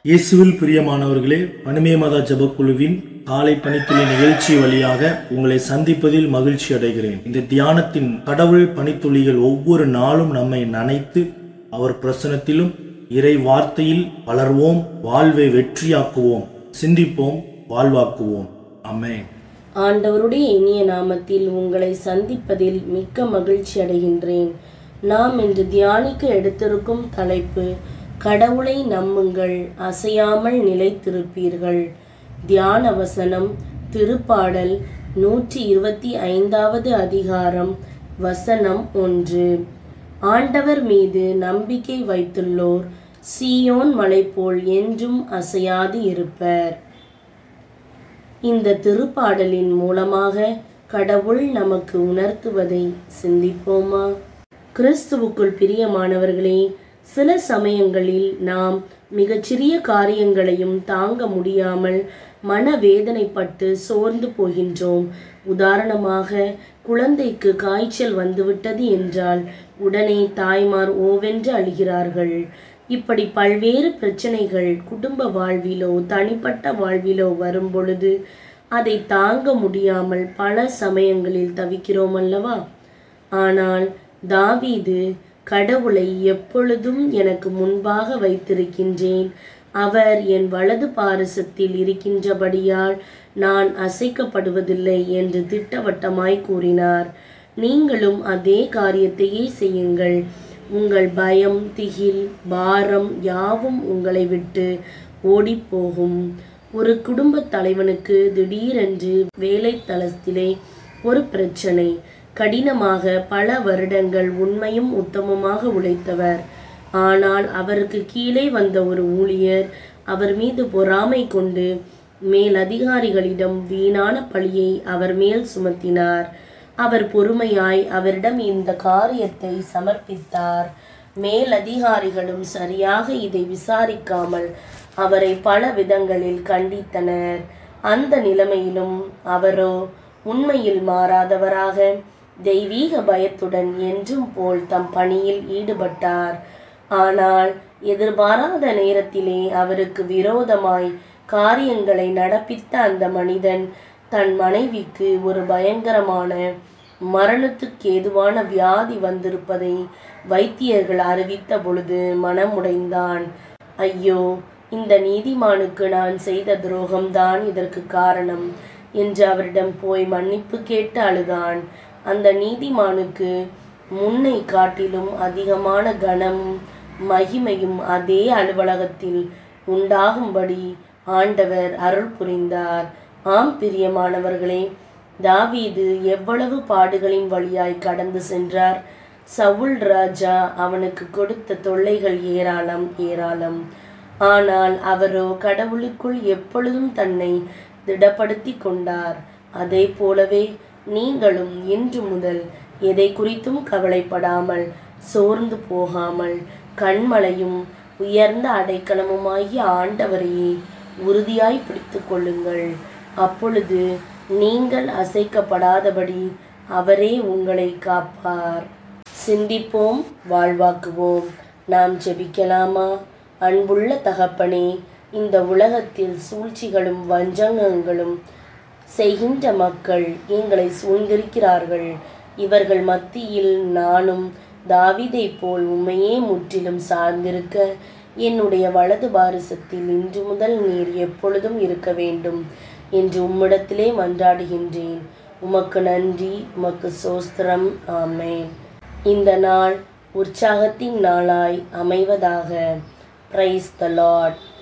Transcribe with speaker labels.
Speaker 1: இயேசுவில் பிரியமானவர்களே பனிமே மதா ஜபக்குழுவின் காலை பணித்துளி நிகழ்ச்சி வழியாக உங்களை சந்திப்பதில் மகிழ்ச்சி அடைகிறேன் இந்த தியானத்தின் கடவுள் பணித்துளிகள் ஒவ்வொரு நாளும் நம்மை நனைத்து அவர் பிரசனத்திலும் இறை வார்த்தையில் வளர்வோம் வாழ்வை வெற்றியாக்குவோம் சிந்திப்போம் வாழ்வாக்குவோம் அமேன்
Speaker 2: ஆண்டவருடைய இனிய நாமத்தில் உங்களை சந்திப்பதில் மிக்க மகிழ்ச்சி அடைகின்றேன் நாம் இன்று தியானிக்க எடுத்திருக்கும் தலைப்பு கடவுளை நம்புங்கள் அசையாமல் நிலைத்திருப்பீர்கள் தியான வசனம் திருப்பாடல் நூற்றி இருபத்தி ஐந்தாவது அதிகாரம் வசனம் ஒன்று ஆண்டவர் மீது நம்பிக்கை வைத்துள்ளோர் சீயோன் மலை போல் என்றும் அசையாது இருப்பர் இந்த திருப்பாடலின் மூலமாக கடவுள் நமக்கு உணர்த்துவதை சிந்திப்போமா கிறிஸ்துவுக்குள் பிரியமானவர்களே சில சமயங்களில் நாம் மிகச்சிறிய காரியங்களையும் தாங்க முடியாமல் மனவேதனைப்பட்டு சோர்ந்து போகின்றோம் உதாரணமாக குழந்தைக்கு காய்ச்சல் வந்துவிட்டது என்றால் உடனே தாய்மார் ஓவென்று அழுகிறார்கள் இப்படி பல்வேறு பிரச்சனைகள் குடும்ப வாழ்விலோ தனிப்பட்ட வாழ்விலோ வரும் பொழுது அதை தாங்க முடியாமல் பல சமயங்களில் தவிக்கிறோம் அல்லவா ஆனால் தாவீது கடவுளை எப்பொழுதும் எனக்கு முன்பாக வைத்திருக்கின்றேன் அவர் என் வலது பாரசத்தில் இருக்கின்றபடியால் நான் அசைக்கப்படுவதில்லை என்று திட்டவட்டமாய் கூறினார் நீங்களும் அதே காரியத்தையே செய்யுங்கள் உங்கள் பயம் திகில் பாரம் யாவும் உங்களை விட்டு ஓடிப்போகும் ஒரு குடும்பத் தலைவனுக்கு திடீரென்று வேலை தளத்திலே ஒரு பிரச்சனை கடினமாக பல வருடங்கள் உண்மையும் உத்தமமாக உழைத்தவர் ஆனால் அவருக்கு கீழே வந்த ஒரு ஊழியர் அவர் மீது பொறாமை கொண்டு மேல் அதிகாரிகளிடம் வீணான பழியை அவர் மேல் சுமத்தினார் அவர் பொறுமையாய் அவரிடம் இந்த காரியத்தை சமர்ப்பித்தார் மேல் அதிகாரிகளும் சரியாக இதை விசாரிக்காமல் அவரை பல விதங்களில் கண்டித்தனர் அந்த நிலைமையிலும் அவரோ உண்மையில் மாறாதவராக தெய்வீக பயத்துடன் என்றும் போல் தம் பணியில் ஈடுபட்டார் ஆனால் எதிர்பாராத நேரத்திலே அவருக்கு விரோதமாய் காரியங்களை நடப்பித்த அந்த மனிதன் தன் மனைவிக்கு ஒரு பயங்கரமான மரணத்துக்கு ஏதுவான வியாதி வந்திருப்பதை வைத்தியர்கள் அறிவித்த பொழுது மனமுடைந்தான் ஐயோ இந்த நீதிமானுக்கு நான் செய்த துரோகம்தான் இதற்கு காரணம் என்று அவரிடம் போய் மன்னிப்பு கேட்டு அழுதான் அந்த நீதிமானுக்கு முன்னை காட்டிலும் அதிகமான கனமும் மகிமையும் அதே அலுவலகத்தில் உண்டாகும்படி ஆண்டவர் அருள் புரிந்தார் ஆம் பிரியமானவர்களே தாவீது எவ்வளவு பாடுகளின் வழியாய் கடந்து சென்றார் சவுல் ராஜா அவனுக்கு கொடுத்த தொல்லைகள் ஏராளம் ஏராளம் ஆனால் அவரோ கடவுளுக்குள் எப்பொழுதும் தன்னை திடப்படுத்தி கொண்டார் அதே போலவே நீங்களும் இன்று முதல் எதை குறித்தும் கவலைப்படாமல் சோர்ந்து போகாமல் கண்மலையும் உயர்ந்த அடைக்கலமுமாகிய ஆண்டவரையே உறுதியாய் பிடித்து கொள்ளுங்கள் அப்பொழுது நீங்கள் அசைக்கப்படாதபடி அவரே உங்களை காப்பார் சிந்திப்போம் வாழ்வாக்குவோம் நாம் ஜெபிக்கலாமா அன்புள்ள தகப்பனே இந்த உலகத்தில் சூழ்ச்சிகளும் வஞ்சகங்களும் செய்கின்ற மக்கள் எங்களை சூழ்ந்திருக்கிறார்கள் இவர்கள் மத்தியில் நானும் தாவிதை போல் உண்மையே முற்றிலும் சார்ந்திருக்க என்னுடைய வலது பாரிசத்தில் இன்று முதல் நீர் எப்பொழுதும் இருக்க வேண்டும் என்று உம்மிடத்திலே மன்றாடுகின்றேன் உமக்கு நன்றி உமக்கு சோஸ்திரம் ஆமேன் இந்த நாள் உற்சாகத்தின் நாளாய் அமைவதாக பிரைஸ் த லார்ட்